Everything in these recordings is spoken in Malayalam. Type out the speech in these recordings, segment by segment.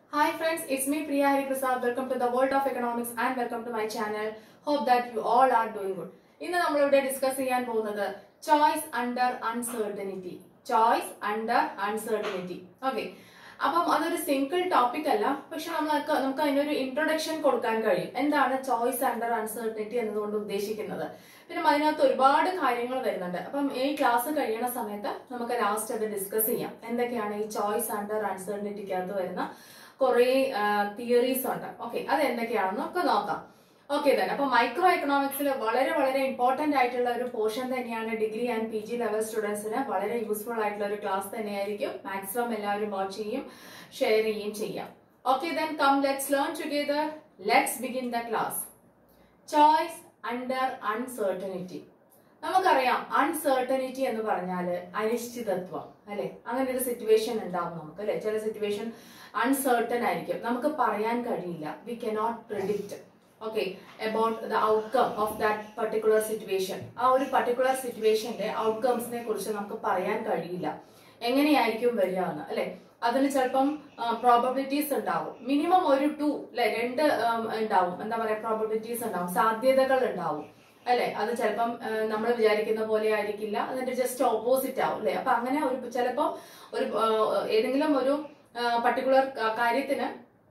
Hi friends, it's me Priya Hari Prasad. Welcome to the world of economics and welcome to my channel. Hope that you all are doing good. ഇന്ന് നമ്മളിവിടെ ഡിസ്കസ് ചെയ്യാൻ പോകുന്നത് choice under uncertainty choice under uncertainty okay അപ്പം അതൊരു സിംഗിൾ ടോപ്പിക് അല്ല പക്ഷെ നമ്മൾ നമുക്ക് അതിനൊരു ഇൻട്രൊഡക്ഷൻ കൊടുക്കാൻ കഴിയും എന്താണ് ചോയ്സ് അണ്ടർ അൺസർട്ടനിറ്റി എന്നതുകൊണ്ട് ഉദ്ദേശിക്കുന്നത് പിന്നെ അതിനകത്ത് ഒരുപാട് കാര്യങ്ങൾ വരുന്നുണ്ട് അപ്പം ഈ ക്ലാസ് കഴിയണ സമയത്ത് നമുക്ക് ലാസ്റ്റ് അത് ഡിസ്കസ് ചെയ്യാം എന്തൊക്കെയാണ് ഈ ചോയ്സ് അണ്ടർ അൺസർട്ടനിറ്റിക്കകത്ത് വരുന്ന കുറെ തിയറീസ് ഉണ്ട് ഓക്കെ അത് എന്തൊക്കെയാണെന്ന് നമുക്ക് നോക്കാം ഓക്കെ തന്നെ അപ്പൊ മൈക്രോ എക്കണോമിക്സിൽ വളരെ വളരെ ഇമ്പോർട്ടന്റ് ആയിട്ടുള്ള ഒരു പോർഷൻ തന്നെയാണ് degree and P G level സ്റ്റുഡൻസിന് വളരെ യൂസ്ഫുൾ ആയിട്ടുള്ള ഒരു ക്ലാസ് തന്നെയായിരിക്കും മാക്സിമം എല്ലാവരും വാച്ച് ചെയ്യും ഷെയർ ചെയ്യുകയും ചെയ്യാം okay then come let's learn together let's begin the class choice under uncertainty നമുക്കറിയാം അൺസർട്ടനിറ്റി എന്ന് പറഞ്ഞാല് അനിശ്ചിതത്വം അല്ലെ അങ്ങനെ ഒരു സിറ്റുവേഷൻ ഉണ്ടാവും നമുക്ക് അല്ലെ ചില സിറ്റുവേഷൻ അൺസർട്ടൻ ആയിരിക്കും നമുക്ക് പറയാൻ കഴിയില്ല we cannot predict okay about the outcome of that particular situation ആ ഒരു പർട്ടിക്കുലർ സിറ്റുവേഷന്റെ ഔട്ട്കംസിനെ കുറിച്ച് നമുക്ക് പറയാൻ കഴിയില്ല എങ്ങനെയായിരിക്കും വരിക എന്ന് അല്ലെ അതിന് ചിലപ്പം പ്രോബബിലിറ്റീസ് ഉണ്ടാവും മിനിമം ഒരു ടു അല്ലെ രണ്ട് ഉം, ഉണ്ടാവും എന്താ പറയാ പ്രോബബിലിറ്റീസ് ഉണ്ടാവും സാധ്യതകൾ ഉണ്ടാവും അല്ലെ അത് ചിലപ്പം നമ്മൾ വിചാരിക്കുന്ന പോലെ ആയിരിക്കില്ല അതിന്റെ ജസ്റ്റ് ഓപ്പോസിറ്റ് ആവും അല്ലെ അപ്പൊ അങ്ങനെ ഒരു ചിലപ്പം ഒരു ആ, ഏതെങ്കിലും ഒരു പർട്ടിക്കുലർ കാര്യത്തിന്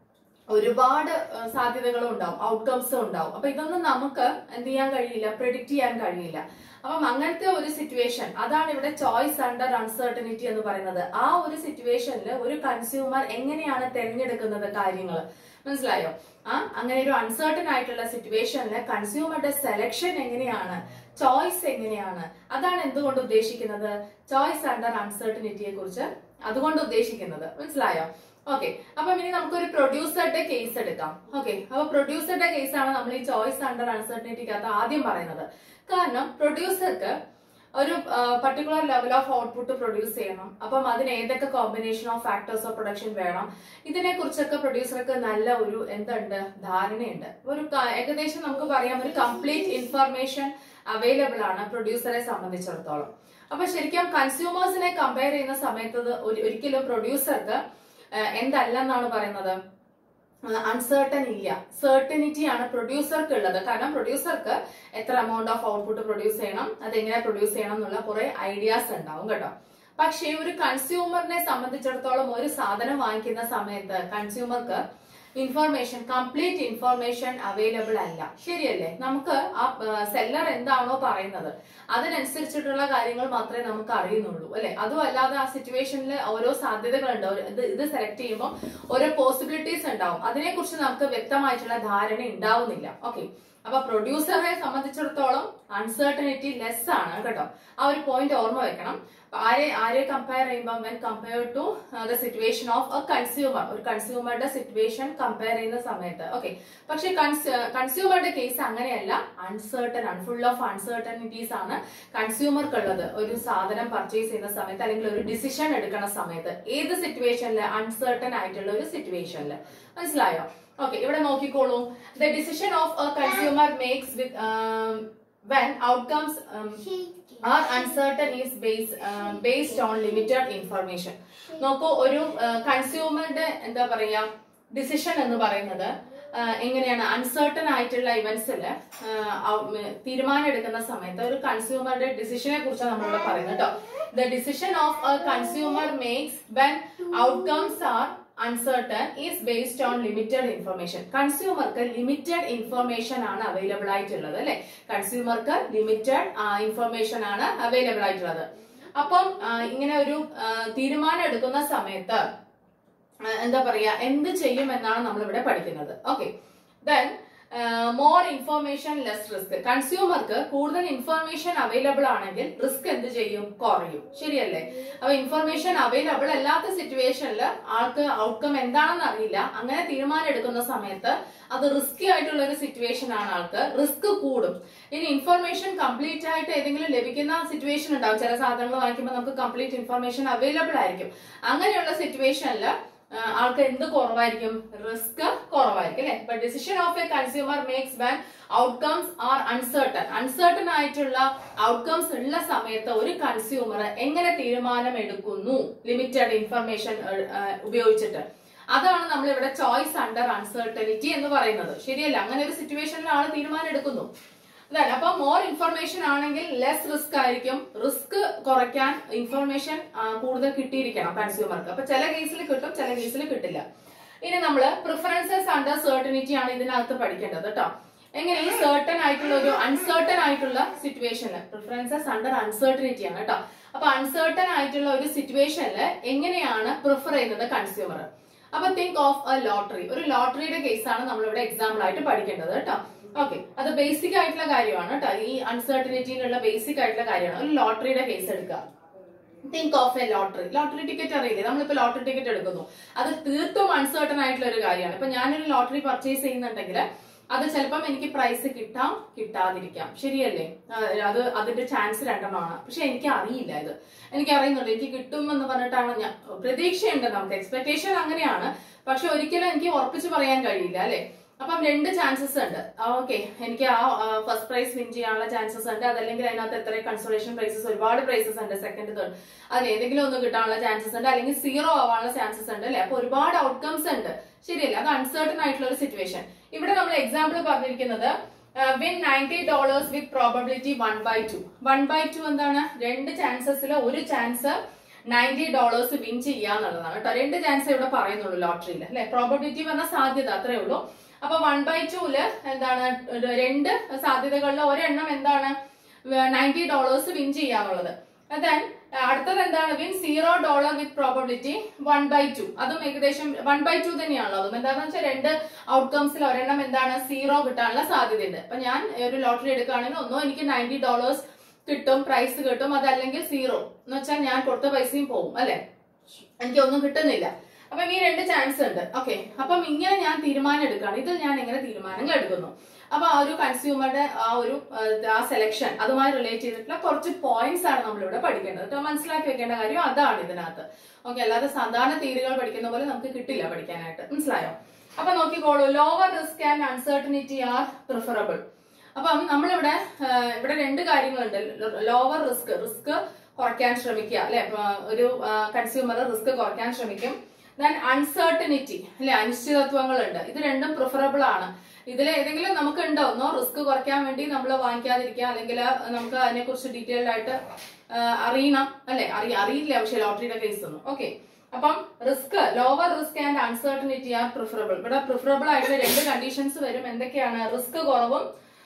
ഒരുപാട് ആ, സാധ്യതകളും ഉണ്ടാവും ഔട്ട്കംസും ഉണ്ടാവും അപ്പൊ ഇതൊന്നും നമുക്ക് എന്ത് ചെയ്യാൻ കഴിയില്ല പ്രിഡിക്റ്റ് ചെയ്യാൻ കഴിയില്ല അപ്പം അങ്ങനത്തെ ഒരു സിറ്റുവേഷൻ അതാണ് ഇവിടെ ചോയ്സ് അണ്ടർ അൺസർട്ടനിറ്റി എന്ന് പറയുന്നത് ആ ഒരു സിറ്റുവേഷനിൽ ഒരു കൺസ്യൂമർ എങ്ങനെയാണ് തിരഞ്ഞെടുക്കുന്നത് കാര്യങ്ങൾ മനസ്സിലായോ ആ അങ്ങനെ ഒരു അൺസർട്ടൻ ആയിട്ടുള്ള സിറ്റുവേഷനിൽ കൺസ്യൂമറുടെ സെലക്ഷൻ എങ്ങനെയാണ് ചോയ്സ് എങ്ങനെയാണ് അതാണ് എന്തുകൊണ്ട് ഉദ്ദേശിക്കുന്നത് ചോയ്സ് അണ്ടർ അൺസർട്ടനിറ്റിയെ കുറിച്ച് അതുകൊണ്ട് ഉദ്ദേശിക്കുന്നത് മനസ്സിലായോ ഓക്കെ അപ്പൊ ഇനി നമുക്കൊരു പ്രൊഡ്യൂസറുടെ കേസ് എടുക്കാം ഓക്കെ അപ്പൊ പ്രൊഡ്യൂസറുടെ കേസാണ് നമ്മൾ ഈ ചോയ്സ് അണ്ടർ അൺസർട്ടനിറ്റിക്കകത്ത് ആദ്യം പറയുന്നത് കാരണം പ്രൊഡ്യൂസർക്ക് ഒരു particular level of output produce ചെയ്യണം അപ്പം അതിന് ഏതൊക്കെ combination of factors of production വേണം ഇതിനെ കുറിച്ചൊക്കെ പ്രൊഡ്യൂസർക്ക് നല്ല ഒരു എന്തുണ്ട് ധാരണയുണ്ട് ഒരു ക- ഏകദേശം നമുക്ക് പറയാം ഒരു കംപ്ലീറ്റ് ഇൻഫർമേഷൻ അവൈലബിൾ ആണ് പ്രൊഡ്യൂസറെ സംബന്ധിച്ചിടത്തോളം അപ്പൊ ശരിക്കും കൺസ്യൂമേഴ്സിനെ കമ്പയർ ചെയ്യുന്ന സമയത്ത് ഇത് ഒരു- ഒരിക്കലും പ്രൊഡ്യൂസർക്ക് എന്തല്ലെന്നാണ് പറയുന്നത് അൺസർട്ടൻ ഇല്ല സെർട്ടനിറ്റി ആണ് പ്രൊഡ്യൂസർക്ക് ഉള്ളത് കാരണം പ്രൊഡ്യൂസർക്ക് എത്ര എമൗണ്ട് ഓഫ് ഔട്ട്പുട്ട് പ്രൊഡ്യൂസ് ചെയ്യണം അതെങ്ങനെ പ്രൊഡ്യൂസ് ചെയ്യണം എന്നുള്ള കുറെ ഐഡിയാസ് ഉണ്ടാവും കേട്ടോ പക്ഷേ ഒരു കൺസ്യൂമറിനെ സംബന്ധിച്ചിടത്തോളം ഒരു സാധനം വാങ്ങിക്കുന്ന സമയത്ത് കൺസ്യൂമർക്ക് ഇൻഫർമേഷൻ കംപ്ലീറ്റ് ഇൻഫർമേഷൻ അവൈലബിൾ അല്ല ശരിയല്ലേ നമുക്ക് ആ സെല്ലർ എന്താണോ പറയുന്നത് അതിനനുസരിച്ചിട്ടുള്ള കാര്യങ്ങൾ മാത്രമേ നമുക്ക് അറിയുന്നുള്ളൂ അല്ലെ അതും അല്ലാതെ ആ സിറ്റുവേഷനിൽ ഓരോ സാധ്യതകളുണ്ട് ഒരു- ഇത് ഇത് സെലക്ട് ചെയ്യുമ്പോൾ ഓരോ പോസിബിലിറ്റീസ് ഉണ്ടാവും അതിനെക്കുറിച്ച് നമുക്ക് വ്യക്തമായിട്ടുള്ള ധാരണ ഉണ്ടാവുന്നില്ല ഓക്കെ അപ്പൊ പ്രൊഡ്യൂസറെ സംബന്ധിച്ചിടത്തോളം അൺസർട്ടനിറ്റി ലെസ് ആണ് കേട്ടോ ആ ഒരു പോയിന്റ് ഓർമ്മ വെക്കണം അപ്പൊ ആരെ ആരെ കമ്പയർ ചെയ്യുമ്പോൾ when compare to the situation of a consumer ഒരു കൺസ്യൂമറുടെ സിറ്റുവേഷൻ കമ്പയർ ചെയ്യുന്ന സമയത്ത് ഓക്കെ പക്ഷെ കൺസ്യൂമറുടെ കേസ് അങ്ങനെയല്ല അൺസർട്ടൺ ആണ് ഫുൾ ഓഫ് അൺസർട്ടനിറ്റീസ് ആണ് കൺസ്യൂമർക്ക് ഉള്ളത് ഒരു സാധനം പർച്ചേസ് ചെയ്യുന്ന സമയത്ത് അല്ലെങ്കിൽ ഒരു ഡിസിഷൻ എടുക്കുന്ന സമയത്ത് ഏത് സിറ്റുവേഷനിൽ അൺസർട്ടൺ ആയിട്ടുള്ള ഒരു സിറ്റുവേഷനിൽ മനസ്സിലായോ ഓക്കെ ഇവിടെ നോക്കിക്കോളൂ the decision of a consumer makes with when outcomes are uncertain is base based on limited information നോക്കൂ ഒരു കൺസ്യൂമറുടെ എന്താ പറയാ ഡിസിഷൻ എന്ന് പറയുന്നത് ആ, എങ്ങനെയാണ് അൺസർട്ടൺ ആയിട്ടുള്ള ഇവന്റ്സിൽ തീരുമാനം എടുക്കുന്ന സമയത്ത് ഒരു കൺസ്യൂമറുടെ ഡിസിഷനെ കുറിച്ചാണ് നമ്മളിവിടെ പറയുന്നത് കേട്ടോ the decision of a consumer makes when outcomes are uncertain is based on limited information കൺസ്യൂമർക്ക് ലിമിറ്റഡ് ഇൻഫർമേഷൻ ആണ് അവൈലബിൾ ആയിട്ടുള്ളത് അല്ലെ കൺസ്യൂമർക്ക് ലിമിറ്റഡ് ഇൻഫർമേഷൻ ആണ് അവൈലബിൾ ആയിട്ടുള്ളത് അപ്പം ആ, ഇങ്ങനെ ഒരു ആ, തീരുമാനം എടുക്കുന്ന സമയത്ത് ആ, എന്താ പറയാ എന്ത് ചെയ്യും എന്നാണ് നമ്മൾ ഇവിടെ പഠിക്കുന്നത് okay then more information less risk കൺസ്യൂമർക്ക് കൂടുതൽ ഇൻഫർമേഷൻ അവൈലബിൾ ആണെങ്കിൽ റിസ്ക് എന്ത് ചെയ്യും കുറയും ശരിയല്ലേ അപ്പൊ ഇൻഫർമേഷൻ അവൈലബിൾ അല്ലാത്ത സിറ്റുവേഷനിൽ ആൾക്ക് ഔട്ട്കം എന്താണെന്ന് അറിയില്ല അങ്ങനെ തീരുമാനം എടുക്കുന്ന സമയത്ത് അത് റിസ്കി ആയിട്ടുള്ള ഒരു സിറ്റുവേഷൻ ആണ് ആൾക്ക് റിസ്ക് കൂടും ഇനി ഇൻഫർമേഷൻ കംപ്ലീറ്റ് ആയിട്ട് ഏതെങ്കിലും ലഭിക്കുന്ന സിറ്റുവേഷൻ ഉണ്ടാവും ചില സാധനങ്ങൾ വാങ്ങിക്കുമ്പോൾ നമുക്ക് കംപ്ലീറ്റ് ഇൻഫർമേഷൻ അവൈലബിൾ ആയിരിക്കും അങ്ങനെയുള്ള സിറ്റുവേഷനിൽ ആൾക്ക് എന്ത് കുറവായിരിക്കും റിസ്ക് കുറവായിരിക്കും അല്ലെ but decision of a consumer makes when outcomes are uncertain uncertain ആയിട്ടുള്ള ഔട്ട്കംസ് ഉള്ള സമയത്ത് ഒരു കൺസ്യൂമർ എങ്ങനെ തീരുമാനം എടുക്കുന്നു ലിമിറ്റഡ് ഇൻഫർമേഷൻ ഉപയോഗിച്ചിട്ട് അതാണ് നമ്മൾ ഇവിടെ ചോയ്സ് അണ്ടർ അൺസർട്ടനിറ്റി എന്ന് പറയുന്നത് ശരിയല്ല അങ്ങനെ ഒരു സിറ്റുവേഷനിൽ ആള് തീരുമാനം എടുക്കുന്നു അതാണ് അപ്പൊ മോർ ഇൻഫർമേഷൻ ആണെങ്കിൽ ലെസ് റിസ്ക് ആയിരിക്കും റിസ്ക് കുറയ്ക്കാൻ ഇൻഫർമേഷൻ കൂടുതൽ കിട്ടിയിരിക്കണം കൺസ്യൂമർക്ക് അപ്പൊ ചില കേസിൽ കിട്ടും ചില കേസിൽ കിട്ടില്ല ഇനി നമ്മൾ പ്രിഫറൻസസ് അണ്ടർ സെർട്ടനിറ്റി ആണ് ഇതിനകത്ത് പഠിക്കേണ്ടത് കേട്ടോ എങ്ങനെ ഈ സർട്ടൺ ആയിട്ടുള്ള ഒരു അൺസർട്ടൺ ആയിട്ടുള്ള സിറ്റുവേഷനിൽ പ്രിഫറൻസസ് അണ്ടർ അൺസർട്ടനിറ്റി ആണ് കേട്ടോ അപ്പൊ അൺസർട്ടൺ ആയിട്ടുള്ള ഒരു സിറ്റുവേഷനിൽ എങ്ങനെയാണ് പ്രിഫർ ചെയ്യുന്നത് കൺസ്യൂമർ അപ്പൊ തിങ്ക് ഓഫ് എ ലോട്ടറി ഒരു ലോട്ടറിയുടെ കേസാണ് നമ്മളിവിടെ എക്സാമ്പിൾ ആയിട്ട് പഠിക്കേണ്ടത് കേട്ടോ ഓക്കെ അത് ബേസിക് ആയിട്ടുള്ള കാര്യമാണ് കേട്ടോ ഈ അൺസർട്ടനിറ്റിയിലുള്ള ബേസിക് ആയിട്ടുള്ള കാര്യമാണ് ഒരു ലോട്ടറിയുടെ കേസ് എടുക്കുക think of a lottery lottery ticket അറിയില്ലേ നമ്മളിപ്പോ ലോട്ടറി ടിക്കറ്റ് എടുക്കുന്നു അത് തീർത്തും അൺസർട്ടൺ ആയിട്ടുള്ള ഒരു കാര്യമാണ് ഇപ്പൊ ഞാനൊരു ലോട്ടറി പർച്ചേസ് ചെയ്യുന്നുണ്ടെങ്കിൽ അത് ചിലപ്പം എനിക്ക് പ്രൈസ് കിട്ടാം കിട്ടാതിരിക്കാം ശരിയല്ലേ ആ, അത് അതിന്റെ ചാൻസ് രണ്ടെണ്ണമാണ് പക്ഷെ എനിക്ക് അറിയില്ല ഇത് എനിക്ക് അറിയുന്നുണ്ട് എനിക്ക് കിട്ടും എന്ന് പറഞ്ഞിട്ടാണ് ഞാൻ പ്രതീക്ഷയുണ്ട് നമുക്ക് എക്സ്പെക്ടേഷൻ അങ്ങനെയാണ് പക്ഷെ ഒരിക്കലും എനിക്ക് ഉറപ്പിച്ച് പറയാൻ കഴിയില്ല അല്ലെ അപ്പം രണ്ട് ചാൻസസ് ഉണ്ട് ഓക്കെ എനിക്ക് ആ ഫസ്റ്റ് പ്രൈസ് വിൻ ചെയ്യാനുള്ള ചാൻസസ് ഉണ്ട് അതല്ലെങ്കിൽ അതിനകത്ത് എത്ര കൺസോളേഷൻ പ്രൈസസ് ഒരുപാട് പ്രൈസസ് ഉണ്ട് സെക്കൻഡ് തേർഡ് അതിൽ ഏതെങ്കിലും ഒന്ന് കിട്ടാനുള്ള ചാൻസസ് ഉണ്ട് അല്ലെങ്കിൽ സീറോ ആവാനുള്ള ചാൻസസ് ഉണ്ട് അല്ലെ അപ്പൊ ഒരുപാട് ഔട്ട്കംസ് ഉണ്ട് ശരിയല്ല അത് അൺസർട്ടൺ ആയിട്ടുള്ള ഒരു സിറ്റുവേഷൻ ഇവിടെ നമ്മൾ എക്സാമ്പിൾ പറഞ്ഞിരിക്കുന്നത് win ninety dollars with probability one by two one by two എന്താണ് രണ്ട് ചാൻസസിൽ ഒരു ചാൻസ് നയൻറ്റി ഡോളേഴ്സ് വിൻ ചെയ്യാന്നുള്ളതാണ് കേട്ടോ രണ്ട് ചാൻസ് ഇവിടെ പറയുന്നുള്ളൂ ലോട്ടറിയിൽ അല്ലെ പ്രോബബിലിറ്റി പറഞ്ഞ സാധ്യത അത്രേ ഉള്ളൂ അപ്പൊ വൺ ബൈ ടൂല് എന്താണ് ഒരു രണ്ട് സാധ്യതകളിൽ ഒരെണ്ണം എന്താണ് നയൻറ്റി ഡോളേഴ്സ് വിൻ ചെയ്യാന്നുള്ളത് ദെൻ അടുത്തത് എന്താണ് win zero dollar with probability one by two അതും ഏകദേശം വൺ ബൈ ടു തന്നെയാണല്ലോ അതും എന്താണെന്ന് വെച്ചാൽ രണ്ട് ഔട്ട്കംസിൽ ഒരെണ്ണം എന്താണ് സീറോ കിട്ടാനുള്ള സാധ്യതയുണ്ട് അപ്പൊ ഞാൻ ഒരു ലോട്ടറി എടുക്കുകയാണെങ്കിൽ ഒന്നോ എനിക്ക് നയൻറ്റി ഡോളേഴ്സ് കിട്ടും പ്രൈസ് കിട്ടും അതല്ലെങ്കിൽ സീറോ എന്ന് വെച്ചാൽ ഞാൻ കൊടുത്ത പൈസയും പോകും അല്ലെ എനിക്ക് ഒന്നും കിട്ടുന്നില്ല അപ്പം ഈ രണ്ട് ചാൻസ് ഉണ്ട് ഓക്കെ അപ്പം ഇങ്ങനെ ഞാൻ തീരുമാനം എടുക്കുകയാണ് ഇതിൽ ഞാൻ എങ്ങനെ തീരുമാനങ്ങൾ എടുക്കുന്നു അപ്പൊ ആ ഒരു കൺസ്യൂമറുടെ ആ ഒരു ആ, ആ സെലക്ഷൻ അതുമായി റിലേറ്റ് ചെയ്തിട്ടുള്ള കുറച്ച് പോയിന്റ്സ് ആണ് നമ്മളിവിടെ പഠിക്കേണ്ടത് കേട്ടോ മനസ്സിലാക്കി വെക്കേണ്ട കാര്യം അതാണ് ഇതിനകത്ത് ഓക്കെ അല്ലാതെ സാധാരണ തീരുകൾ പഠിക്കുന്ന പോലെ നമുക്ക് കിട്ടില്ല പഠിക്കാനായിട്ട് മനസ്സിലായോ അപ്പൊ നോക്കിക്കോളൂ lower risk and uncertainty are preferable അപ്പം നമ്മളിവിടെ ആ, ഇവിടെ രണ്ട് കാര്യങ്ങളുണ്ട് ലോവർ റിസ്ക് റിസ്ക് കുറയ്ക്കാൻ ശ്രമിക്കുക അല്ലെ ഒരു കൺസ്യൂമർ റിസ്ക് കുറയ്ക്കാൻ ശ്രമിക്കും ദെൻ അൺസർട്ടനിറ്റി അല്ലെ അനിശ്ചിതത്വങ്ങളുണ്ട് ഇത് രണ്ടും പ്രിഫറബിൾ ആണ് ഇതിൽ ഏതെങ്കിലും നമുക്ക് ഉണ്ടോ ഒന്നോ റിസ്ക് കുറയ്ക്കാൻ വേണ്ടി നമ്മൾ വാങ്ങിക്കാതിരിക്കുക അല്ലെങ്കിൽ നമുക്ക് അതിനെക്കുറിച്ച് ഡീറ്റെയിൽഡ് ആയിട്ട് ആ, അറിയണം അല്ലെ അറി അറിയില്ല പക്ഷെ ലോട്ടറിയുടെ കേസ് ഒന്നും ഓക്കെ അപ്പം risk lower risk and uncertainty are preferable ഇവിടെ പ്രിഫറബിൾ ആയിട്ടുള്ള രണ്ട് കണ്ടീഷൻസ് വരും എന്തൊക്കെയാണ് റിസ്ക് കുറവും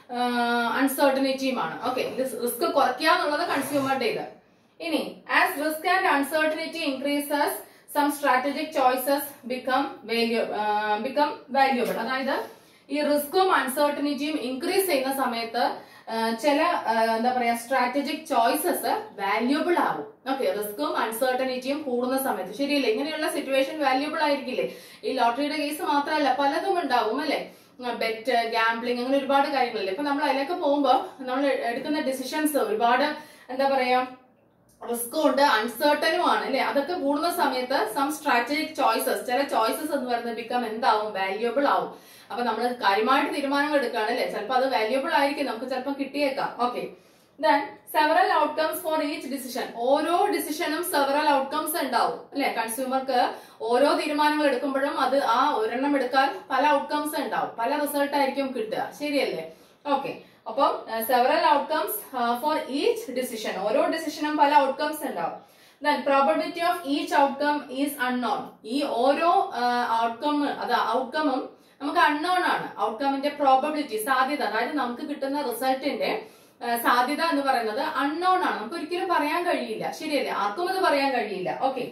അൺസർട്ടനിറ്റിയുമാണ് ഓക്കെ റിസ്ക് കുറയ്ക്കുക എന്നുള്ളത് കൺസ്യൂമറുടെ ഇത് ഇനി as risk and uncertainty increases some strategic choices become value become valuable അതായത് ഈ റിസ്ക്കും അൺസർട്ടനിറ്റിയും ഇൻക്രീസ് ചെയ്യുന്ന സമയത്ത് ആ, ചില ആ, എന്താ പറയാ സ്ട്രാറ്റജിക് ചോയ്സസ് വാല്യൂബിൾ ആവും ഓക്കെ റിസ്ക്കും അൺസർട്ടനിറ്റിയും കൂടുന്ന സമയത്ത് ശരിയല്ലേ ഇങ്ങനെയുള്ള സിറ്റുവേഷൻ വാല്യൂബിൾ ആയിരിക്കില്ലേ ഈ ലോട്ടറിയുടെ കേസ് മാത്രമല്ല പലതും ഉണ്ടാവും അല്ലെ ബെറ്റ് ഗാംബ്ലിംഗ് അങ്ങനെ ഒരുപാട് കാര്യങ്ങളില്ലേ ഇപ്പൊ നമ്മൾ അതിലേക്ക് പോകുമ്പോൾ നമ്മൾ എടുക്കുന്ന ഡിസിഷൻസ് ഒരുപാട് എന്താ പറയാ റിസ്കും ഉണ്ട് അൺസർട്ടനും ആണ് അല്ലെ അതൊക്കെ കൂടുന്ന സമയത്ത് സം സ്ട്രാറ്റജിക് ചോയ്സസ് ചില ചോയ്സസ് എന്ന് പറയുന്നത് ബിക്കം എന്താവും വാല്യുബിൾ ആവും അപ്പൊ നമ്മൾ കാര്യമായിട്ട് തീരുമാനങ്ങൾ എടുക്കുകയാണ് അല്ലെ ചിലപ്പോൾ അത് വാല്യുബിൾ ആയിരിക്കും നമുക്ക് ചിലപ്പോൾ കിട്ടിയേക്കാം okay then several outcomes for each decision ഓരോ ഡിസിഷനും സെവറൽ ഔട്ട്കംസ് ഉണ്ടാവും അല്ലെ കൺസ്യൂമർക്ക് ഓരോ തീരുമാനങ്ങൾ എടുക്കുമ്പോഴും അത് ആ ഒരെണ്ണം എടുക്കാൻ പല ഔട്ട്കംസ് ഉണ്ടാവും പല റിസൾട്ട് ആയിരിക്കും കിട്ടുക ശരിയല്ലേ ഓക്കെ അപ്പം several outcomes for each decision ഓരോ ഡിസിഷനും പല ഔട്ട്കംസ് ഉണ്ടാവും then probability of each outcome is unknown ഈ ഓരോ ഔട്ട്കം അത് ഔട്ട്കമും നമുക്ക് അൺനോൺ ആണ് ഔട്ട്കമിന്റെ പ്രോബിലിറ്റി സാധ്യത അതായത് നമുക്ക് കിട്ടുന്ന റിസൾട്ടിന്റെ സാധ്യത എന്ന് പറയുന്നത് അൺനോൺ ആണ് നമുക്ക് ഒരിക്കലും പറയാൻ കഴിയില്ല ശരിയല്ലേ ആർക്കും അത് പറയാൻ കഴിയില്ല okay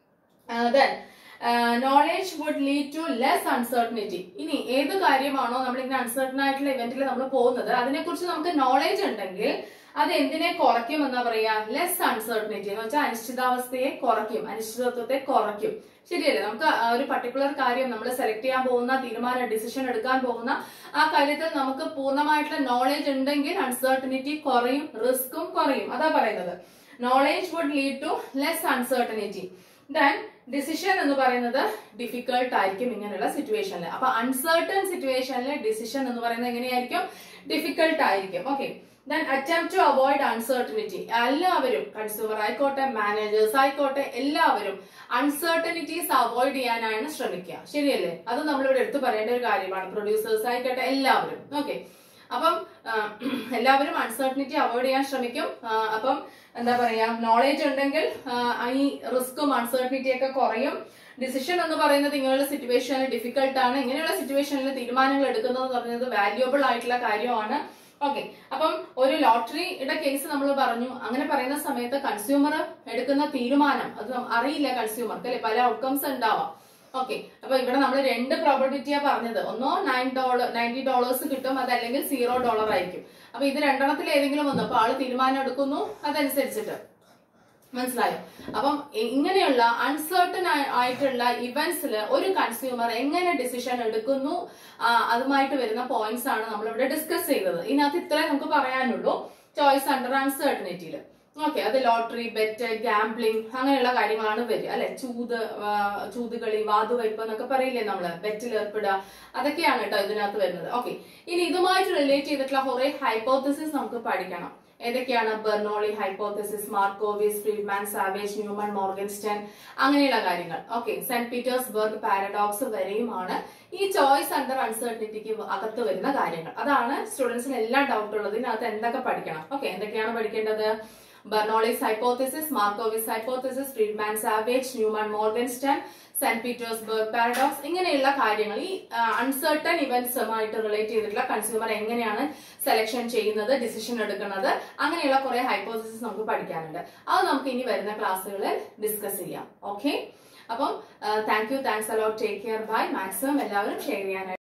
then knowledge would lead to less uncertainty ഇനി ഏത് കാര്യമാണോ നമ്മൾ ഇങ്ങനെ അൺസർട്ടൺ ആയിട്ടുള്ള ഇവന്റിൽ നമ്മൾ പോകുന്നത് അതിനെക്കുറിച്ച് നമുക്ക് നോളേജ് ഉണ്ടെങ്കിൽ അത് എന്തിനെ കുറയ്ക്കും എന്നാ പറയാ ലെസ് അൺസർട്ടനിറ്റി എന്ന് വെച്ചാൽ അനിശ്ചിതാവസ്ഥയെ കുറയ്ക്കും അനിശ്ചിതത്വത്തെ കുറയ്ക്കും ശരിയല്ലേ നമുക്ക് ആ ഒരു പർട്ടിക്കുലർ കാര്യം നമ്മൾ സെലക്ട് ചെയ്യാൻ പോകുന്ന തീരുമാനം ഡിസിഷൻ എടുക്കാൻ പോകുന്ന ആ കാര്യത്തിൽ നമുക്ക് പൂർണ്ണമായിട്ടുള്ള നോളേജ് ഉണ്ടെങ്കിൽ അൺസർട്ടനിറ്റി കുറയും റിസ്ക്കും കുറയും അതാ പറയുന്നത് knowledge would lead to less uncertainty then decision എന്ന് പറയുന്നത് ഡിഫിക്കൾട്ട് ആയിരിക്കും ഇങ്ങനെയുള്ള സിറ്റുവേഷനിൽ അപ്പൊ അൺസർട്ടൺ സിറ്റുവേഷനിൽ ഡിസിഷൻ എന്ന് പറയുന്നത് എങ്ങനെയായിരിക്കും ഡിഫിക്കൾട്ട് ആയിരിക്കും okay then attempt to avoid uncertainty എല്ലാവരും കൺസ്യൂമർ ആയിക്കോട്ടെ മാനേജേഴ്സ് ആയിക്കോട്ടെ എല്ലാവരും അൺസർട്ടനിറ്റീസ് അവോയ്ഡ് ചെയ്യാനാണ് ശ്രമിക്കുക ശരിയല്ലേ അത് നമ്മളിവിടെ എടുത്തു പറയേണ്ട ഒരു കാര്യമാണ് പ്രൊഡ്യൂസേഴ്സ് ആയിക്കോട്ടെ എല്ലാവരും ഓക്കെ അപ്പം ആ, എല്ലാവരും അൺസർട്ടനിറ്റി അവോയ്ഡ് ചെയ്യാൻ ശ്രമിക്കും ആ, അപ്പം എന്താ പറയാ നോളേജ് ഉണ്ടെങ്കിൽ ആ, ഈ റിസ്ക്കും അൺസർട്ടനിറ്റി ഒക്കെ കുറയും ഡിസിഷൻ എന്ന് പറയുന്നത് ഇങ്ങനെയുള്ള സിറ്റുവേഷനിൽ ഡിഫിക്കൽട്ട് ആണ് ഇങ്ങനെയുള്ള സിറ്റുവേഷനിൽ തീരുമാനങ്ങൾ എടുക്കുന്നത് എന്ന് പറയുന്നത് വാല്യുബിൾ ആയിട്ടുള്ള കാര്യമാണ് ഓക്കെ അപ്പം ഒരു ലോട്ടറിയുടെ കേസ് നമ്മൾ പറഞ്ഞു അങ്ങനെ പറയുന്ന സമയത്ത് കൺസ്യൂമർ എടുക്കുന്ന തീരുമാനം അത് നം- അറിയില്ല കൺസ്യൂമർക്ക് അല്ലെ പല ഔട്ട്കംസ് ഉണ്ടാവാം ഓക്കെ അപ്പൊ ഇവിടെ നമ്മൾ രണ്ട് പ്രോബിലിറ്റിയാ പറഞ്ഞത് ഒന്നോ നയൻ ഡോളർ നയൻറ്റി ഡോളേഴ്സ് കിട്ടും അതല്ലെങ്കിൽ സീറോ ഡോളർ ആയിരിക്കും അപ്പൊ ഇത് രണ്ടെണ്ണത്തിൽ ഏതെങ്കിലും ഒന്ന് അപ്പൊ ആള് തീരുമാനം എടുക്കുന്നു അതനുസരിച്ചിട്ട് മനസ്സിലായോ അപ്പം ഇ- ഇങ്ങനെയുള്ള അൺസർട്ടൺ ആയിട്ടുള്ള ഇവന്റ്സിൽ ഒരു കൺസ്യൂമർ എങ്ങനെ ഡിസിഷൻ എടുക്കുന്നു ആ, അതുമായിട്ട് വരുന്ന പോയിന്റ്സ് ആണ് നമ്മൾ ഇവിടെ ഡിസ്കസ് ചെയ്തത് ഇതിനകത്ത് ഇത്രേ നമുക്ക് പറയാനുള്ളൂ ചോയ്സ് അണ്ടർ അൺസർട്ടനിറ്റിയിൽ ഓക്കെ അത് ലോട്ടറി ബെറ്റ് ഗാംബ്ലിംഗ് അങ്ങനെയുള്ള കാര്യങ്ങളാണ് വരിക അല്ലെ ചൂത് ആ, ചൂതുകളി വാതുവയ്പ് എന്നൊക്കെ പറയില്ലേ നമ്മള് ബെറ്റിൽ ഏർപ്പെടുക അതൊക്കെയാണ് കേട്ടോ ഇതിനകത്ത് വരുന്നത് ഓക്കെ ഇനി ഇതുമായിട്ട് റിലേറ്റ് ചെയ്തിട്ടുള്ള കുറെ ഹൈപ്പോത്തസിസ് നമുക്ക് പഠിക്കണം ഏതൊക്കെയാണ് Bernoulli hypothesis Markowitz Friedman Savage Neumann Morgenstern അങ്ങനെയുള്ള കാര്യങ്ങൾ ഓക്കെ സെന്റ് പീറ്റേഴ്സ്ബർഗ് പാരഡോക്സ് വരെയുമാണ് ഈ ചോയ്സ് അണ്ടർ അൺസർട്ടനിറ്റിക്ക് അകത്ത് വരുന്ന കാര്യങ്ങൾ അതാണ് സ്റ്റുഡൻസിന് എല്ലാം ഡൗട്ട് ഉള്ളത് ഇതിനകത്ത് എന്തൊക്കെ പഠിക്കണം ഓക്കെ എന്തൊക്കെയാണ് പഠിക്കേണ്ടത് Bernoulli's hypothesis Markowitz hypothesis Friedman Savage Neumann Morgenstern Saint Petersburg paradox ഇങ്ങനെയുള്ള കാര്യങ്ങൾ ഈ അൺസർട്ടൺ ഇവന്റ്സുമായിട്ട് റിലേറ്റ് ചെയ്തിട്ടുള്ള കൺസ്യൂമർ എങ്ങനെയാണ് സെലക്ഷൻ ചെയ്യുന്നത് ഡിസിഷൻ എടുക്കുന്നത് അങ്ങനെയുള്ള കുറെ ഹൈപ്പോസിസ് നമുക്ക് പഠിക്കാനുണ്ട് അത് നമുക്ക് ഇനി വരുന്ന ക്ലാസ്സുകളിൽ ഡിസ്കസ് ചെയ്യാം ഓക്കെ അപ്പം thank you thanks a lot take care bye maximum എല്ലാവരും ഷെയർ ചെയ്യാനായിട്ട്